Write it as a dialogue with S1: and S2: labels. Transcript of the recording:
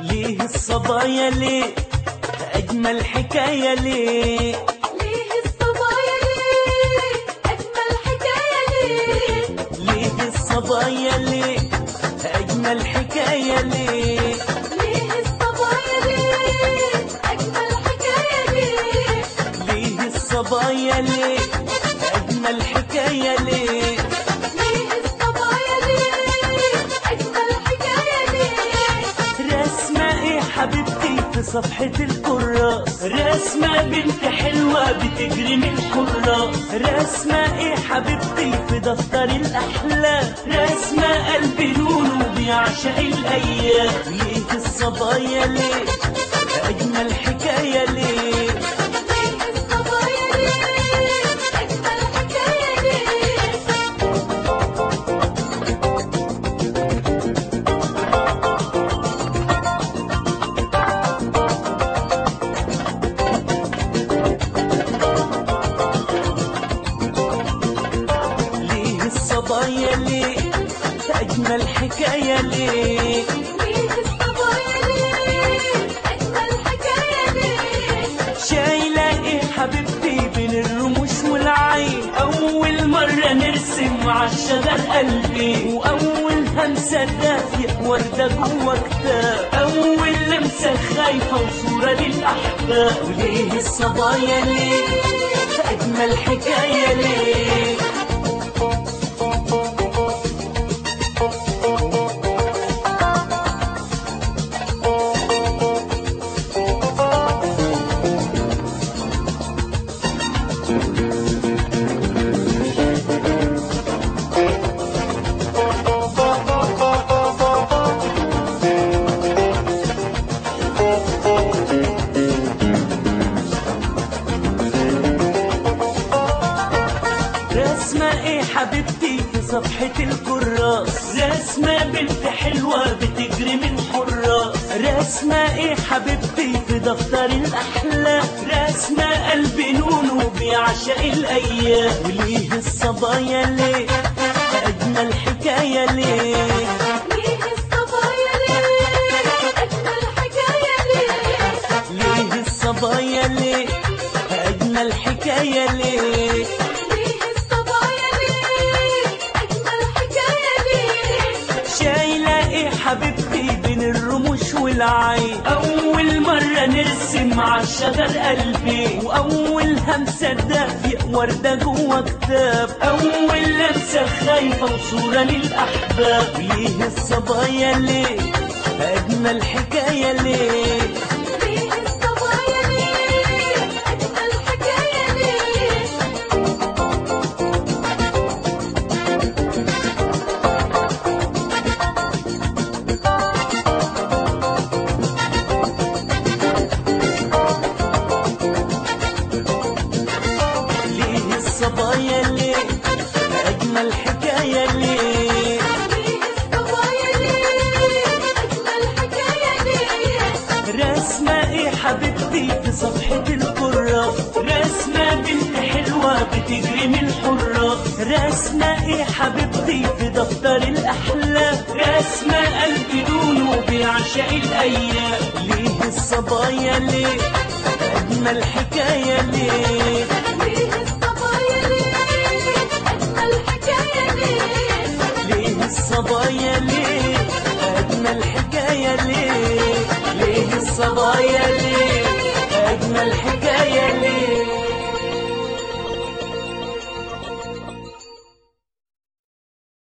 S1: ليه الصبايا ليه أجمل حكاية ليه
S2: ليه الصبايا ليه أجمل حكاية ليه
S1: ليه الصبايا ليه أجمل حكاية ليه
S2: ليه الصبايا ليه أجمل حكاية ليه
S1: ليه الصبايا ليه أجمل حكاية ليه
S2: ليه الصبايا ليه أجمل حكاية ليه
S1: رسمة ايه حبيبتي في صفحة الكراس رسمة بنت حلوة بتجري من الحراس رسمة ايه حبيبتي في دفتر الأحلام رسمة قلبي لونه بيعشق الأيام ليه الصبايا ليه أجمل حكاية ليه
S2: ليه الصبايا ليه أجمل حكاية ليه
S1: ليه الصبايا ليه أجمل حكاية ليه
S2: ليه الصبايا ليه أجمل حكاية ليه
S1: شايلة ايه حبيبتي بين الرموش والعين أول مرة نرسم عالشجر قلبي وأول همسة دافية وردة جوا كتاب أول لمسة خايفة وصورة للأحباب وليه الصبايا ليه أجمل حكاية ليه رسمة ايه حبيبتي في صفحة الكراس رسمة بنت حلوة بتجري من حراس رسمة ايه حبيبتي في دفتر الأحلام رسمة قلبي لونه بيعشق الأيام وليه الصبايا ليه أجمل حكاية ليه
S2: ليه الصبايا ليه أجمل حكاية ليه
S1: ليه الصبايا ليه أجمل حكاية ليه
S2: ليه الصبايا ليه أجمل حكاية ليه
S1: شايلة ايه حبيبتي بين الرموش والعين أول مرة نرسم عالشجر قلبي وأول همسة دافية وردة جوا كتاب أول لمسة خايفة وصورة للأحباب ليه الصبايا ليه أجمل حكاية ليه
S2: ليه الصبايا ليه أجمل حكاية ليه
S1: ليه الصبايا ليه أجمل حكاية ليه
S2: ليه الصبايا ليه أجمل حكاية ليه
S1: رسمة ايه حبيبتي في صفحة الكراس رسمة بنت حلوة بتجري من الحراس رسمة ايه حبيبتي في دفتر الأحلام رسمة قلبي لونه بيعشق الأيام ليه الصبايا ليه أجمل حكاية ليه
S2: ليه الصبايا ليه أجمل حكاية ليه
S1: ليه الصبايا ليه أجمل حكاية ليه ليه الصبايا